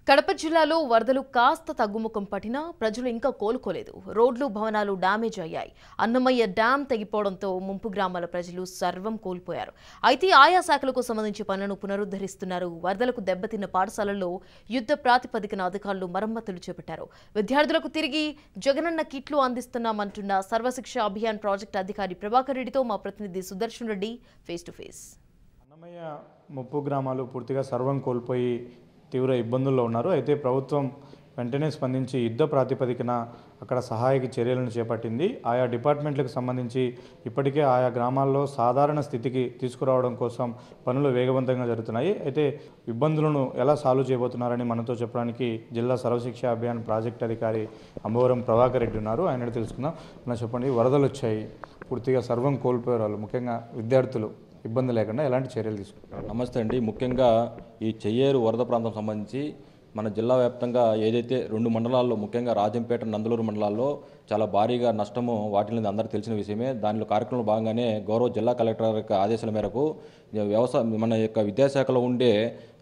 కడప జిల్లాలో వరదలు కాస్త తగ్గుముఖం పట్టినా ప్రజలు ఇంకా కోలుకోలేదు రోడ్లు భవనాలు డ్యామేజ్ అయ్యాయి అన్నమయ్య డ్యాం తెగిపోవడంతో ముంపు గ్రామాల ప్రజలు సర్వం కోల్పోయారు అయితే ఆయా శాఖలకు సంబంధించి పనులను పునరుద్ధరిస్తున్నారు వరదలకు దెబ్బతిన్న పాఠశాలల్లో యుద్ధ ప్రాతిపదికన అధికారులు మరమ్మతులు చేపట్టారు విద్యార్థులకు తిరిగి జగనన్న కిట్లు అందిస్తున్నామంటున్న సర్వశిక్ష అభియాన్ ప్రాజెక్టు అధికారి ప్రభాకర్ రెడ్డితో మా ప్రతినిధి Sudarshan Reddy face to face Annamayya ముప్పు గ్రామాలు పూర్తిగా సర్వం కోల్పోయి తీవ్ర ఇబ్బందుల్లో ఉన్నారు అయితే ప్రభుత్వం వెంటనే స్పందించి యుద్ధ ప్రాతిపదికన అక్కడ సహాయక చర్యలను చేపట్టింది ఆయా డిపార్ట్మెంట్లకు సంబంధించి ఇప్పటికే ఆయా గ్రామాల్లో సాధారణ స్థితికి తీసుకురావడం కోసం పనులు వేగవంతంగా జరుగుతున్నాయి అయితే ఇబ్బందులను ఎలా సాల్వ్ చేయబోతున్నారని మనతో చెప్పడానికి జిల్లా సర్వశిక్ష అభియాన్ ప్రాజెక్ట్ అధికారి అంబవరం ప్రభాకర్ రెడ్డి ఉన్నారు ఆయన తెలుసుకుందాం మన చెప్పండి వరదలు వచ్చాయి పూర్తిగా సర్వం కోల్పోయారు వాళ్ళు ముఖ్యంగా విద్యార్థులు ఇబ్బంది లేకుండా ఎలాంటి చర్యలు తీసుకుంటారు నమస్తే అండి ముఖ్యంగా ఈ చెయ్యేరు వరద ప్రాంతం సంబంధించి మన జిల్లా వ్యాప్తంగా ఏదైతే రెండు మండలాల్లో ముఖ్యంగా రాజంపేట నందలూరు మండలాల్లో చాలా భారీగా నష్టము వాటిని అందరికీ తెలిసిన విషయమే దానిలో కార్యక్రమంలో భాగంగానే గౌరవ జిల్లా కలెక్టర్ యొక్క ఆదేశాల మేరకు వ్యవసాయ మన యొక్క విద్యాశాఖలో ఉండే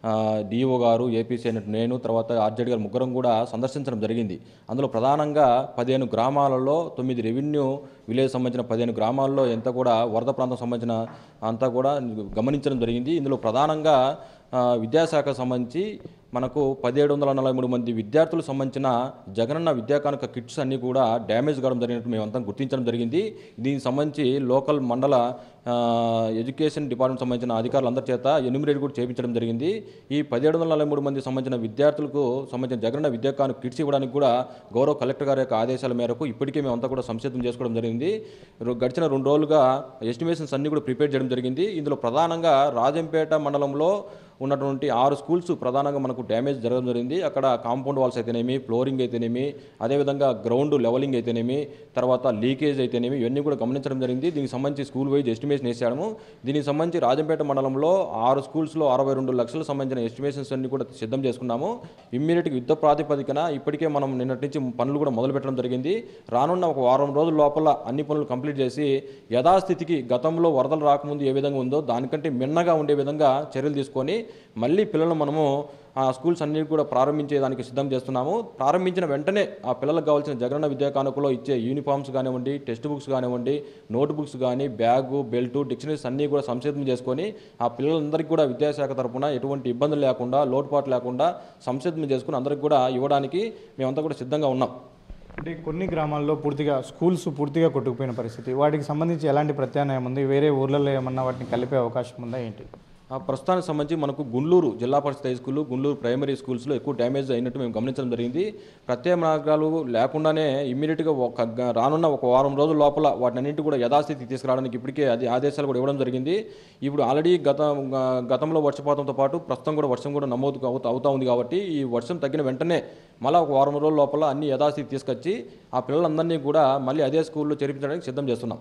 డిఓ గారు ఏపీసీ అయినట్టు నేను తర్వాత ఆర్జెడ్ గారు ముగ్గురం కూడా సందర్శించడం జరిగింది అందులో ప్రధానంగా పదిహేను గ్రామాలలో తొమ్మిది రెవెన్యూ విలేజ్ సంబంధించిన పదిహేను గ్రామాల్లో ఎంత కూడా వరద ప్రాంతం సంబంధించిన అంతా కూడా గమనించడం జరిగింది ఇందులో ప్రధానంగా ఆ, విద్యాశాఖ సంబంధించి మనకు పదిహేడు వందల నలభై మూడు మంది విద్యార్థులకు సంబంధించిన జగనన్న విద్యా కానుక కిట్స్ అన్నీ కూడా డ్యామేజ్ కావడం జరిగినట్టు మేమంతా గుర్తించడం జరిగింది దీనికి సంబంధించి లోకల్ మండల ఆ, ఎడ్యుకేషన్ డిపార్ట్మెంట్ సంబంధించిన అధికారులందరి చేత ఎన్యూమిరేట్ కూడా చేయించడం జరిగింది ఈ పదిహేడు వందల నలభై మూడు మంది సంబంధించిన విద్యార్థులకు సంబంధించిన జగనన్న విద్యా కానుక కిట్స్ ఇవ్వడానికి కూడా గౌరవ కలెక్టర్ గారి యొక్క ఆదేశాల మేరకు ఇప్పటికే మేమంతా కూడా సంసిద్ధం చేసుకోవడం జరిగింది రో- గడిచిన రెండు రోజులుగా ఎస్టిమేషన్స్ అన్ని కూడా ప్రిపేర్ చేయడం జరిగింది ఇందులో ప్రధానంగా రాజంపేట మండలంలో ఉన్నటువంటి ఆరు స్కూల్స్ ప్రధానంగా మనకు డ్యామేజ్ జరగడం జరిగింది అక్కడ కాంపౌండ్ వాల్స్ అయితేనేమి ఫ్లోరింగ్ అయితేనేమి అదేవిధంగా గ్రౌండ్ లెవలింగ్ అయితేనేమి తర్వాత లీకేజ్ అయితేనేమి ఇవన్నీ కూడా గమనించడం జరిగింది దీనికి సంబంధించి స్కూల్ వైజ్ ఎస్టిమేషన్ వేసాము దీనికి సంబంధించి రాజంపేట మండలంలో ఆరు స్కూల్స్లో అరవై రెండు లక్షలకు సంబంధించిన ఎస్టిమేషన్స్ అన్ని కూడా సిద్ధం చేసుకున్నాము ఇమ్మీడియట్గా యుద్ధ ప్రాతిపదికన ఇప్పటికే మనం నిన్నటి నుంచి పనులు కూడా మొదలు పెట్టడం జరిగింది రానున్న ఒక వారం రోజుల లోపల అన్ని పనులు కంప్లీట్ చేసి యథాస్థితికి గతంలో వరదలు రాకముందు ఏ విధంగా ఉందో దానికంటే మిన్నగా ఉండే విధంగా చర్యలు తీసుకొని మళ్ళీ పిల్లలను మనము ఆ స్కూల్స్ అన్ని కూడా ప్రారంభించేదానికి సిద్ధం చేస్తున్నాము ప్రారంభించిన వెంటనే ఆ పిల్లలకు కావాల్సిన జగనన్న విద్యా కానుకలో ఇచ్చే యూనిఫామ్స్ కానివ్వండి టెక్స్ట్ బుక్స్ కానివ్వండి నోట్ బుక్స్ కానీ బ్యాగు బెల్ట్ డిక్షనరీస్ అన్నీ కూడా సంసిద్ధం చేసుకొని ఆ పిల్లలందరికీ కూడా విద్యాశాఖ తరపున ఎటువంటి ఇబ్బందులు లేకుండా లోటుపాటు లేకుండా సంసిద్ధం చేసుకుని అందరికీ కూడా ఇవ్వడానికి మేమంతా కూడా సిద్ధంగా ఉన్నాం అంటే కొన్ని గ్రామాల్లో పూర్తిగా స్కూల్స్ పూర్తిగా కొట్టుకుపోయిన పరిస్థితి వాటికి సంబంధించి ఎలాంటి ప్రత్యామ్నాయం ఉంది వేరే ఊర్లలో ఏమన్నా వాటిని కలిపే అవకాశం ఉందా ఏంటి ఆ ప్రస్తుతానికి సంబంధించి మనకు Gundluru zilla parishad high school Gundluru primary స్కూల్స్లో ఎక్కువ డ్యామేజ్ అయినట్టు మేము గమనించడం జరిగింది ప్రత్యేక మార్గాలు లేకుండానే ఇమ్మీడియట్గా ఒక గ- రానున్న ఒక వారం రోజుల లోపల వాటినన్నింటి కూడా యథాస్థితికి తీసుకురావడానికి ఇప్పటికే అది ఆదేశాలు కూడా ఇవ్వడం జరిగింది ఇప్పుడు ఆల్రెడీ గత గ- గతంలో వర్షపాతంతో పాటు ప్రస్తుతం కూడా వర్షం కూడా నమోదు అవుతా అవుతా ఉంది కాబట్టి ఈ వర్షం తగ్గిన వెంటనే మళ్ళీ ఒక వారం రోజుల లోపల అన్ని యథాస్థితి తీసుకొచ్చి ఆ పిల్లలందరినీ కూడా మళ్ళీ అదే స్కూల్లో చేర్పించడానికి సిద్ధం చేస్తున్నాం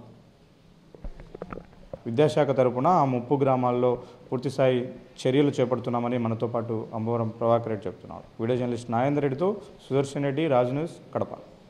విద్యాశాఖ తరపున ఆ ముప్పు గ్రామాల్లో పూర్తిస్థాయి చర్యలు చేపడుతున్నామని మనతో పాటు అంబవరం ప్రభాకర్ రెడ్డి చెప్తున్నారు వీడియో జర్నలిస్ట్ నాగేందర్ రెడ్డితో సుదర్శన్ రెడ్డి రాజు న్యూస్ కడప